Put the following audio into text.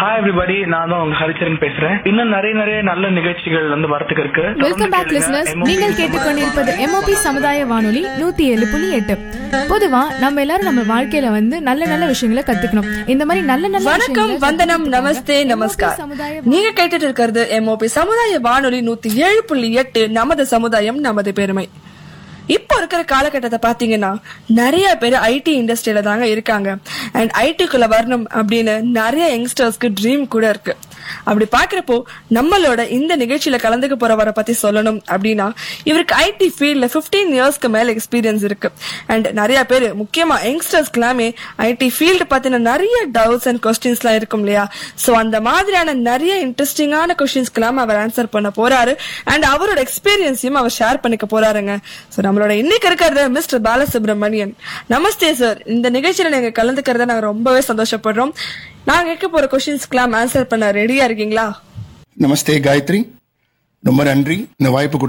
hi everybody நான் தான் உங்க ஹரிச்சரன் பேசுறேன் இன்னும் நிறைய நிறைய நல்ல நிகழ்ச்சிகள் வந்து வரத்துக்கு இருக்கு வெல்கம் பேக் லிசனர்ஸ் MOP நீங்கள் கேட்டுக்கொண்டிருப்பது எம்ஓபி சமுதாய வானொலி நூத்தி ஏழு புள்ளி எட்டு பொதுவா நம்ம எல்லாரும் நம்ம வாழ்க்கையில வந்து நல்ல நல்ல விஷயங்களை கத்துக்கணும் இந்த மாதிரி நல்ல நல்ல வணக்கம் விஷயங்களை வந்தனம் கத்துக்கிறதுக்காக நமஸ்தே MOP நமஸ்கார் சமுதாய நீங்க கேட்டுட்டு இருக்கிறது எம்ஓபி சமுதாய வானொலி நூத்தி ஏழு புள்ளி எட்டு நமது சமுதாயம் நமது பெருமை இப்போ இருக்கிற காலகட்டத்தை பாத்தீங்கன்னா நிறைய பேர் ஐடி இண்டஸ்ட்ரியில தாங்க இருக்காங்க அண்ட் ஐடிக்குள்ள வரணும் அப்படின்னு நிறைய யங்ஸ்டர்ஸ்க்கு ட்ரீம் கூட இருக்கு அப்படி பாக்குறப்போ நம்மளோட இந்த நிகழ்ச்சியில கலந்துக்க போறவரை பத்தி சொல்லணும் அப்படின்னா இவருக்கு ஐடி ஃபீல்ட்ல 15 இயர்ஸ்க்கு மேல எக்ஸ்பீரியன்ஸ் இருக்கு அண்ட் நிறைய பேர் முக்கியமா யங்ஸ்டர்ஸ்க்குலாமே ஐடி ஃபீல்டு பத்தின நிறைய டவுட்ஸ் அண்ட் கொஸ்டின்ஸ்லாம் இருக்கும் இல்லையா சோ அந்த மாதிரியான நிறைய இன்ட்ரெஸ்டிங்கான கொஸ்டின்ஸ்க்கெல்லாம் அவர் ஆன்சர் பண்ண போறாரு அண்ட் அவரோட எக்ஸ்பீரியன்ஸையும் அவர் ஷேர் பண்ணிக்க போறாருங்க சோ நம்மளோட இன்னைக்கு இருக்கிறது மிஸ்டர் பாலசுப்ரமணியன் நமஸ்தே சார் இந்த நிகழ்ச்சியில நீங்க கலந்துக்கிறத நாங்க ரொம்பவே சந்தோஷப்படுறோம் நாங்க கேட்க போற கொஸ்டின்ஸ்க்கெல்லாம் ஆன்சர் பண்ண ரெடியா இருக்கீங்களா நமஸ்தே காயத்ரி ரொம்ப நன்றி இந்த வாய்ப்பு கொடுத்த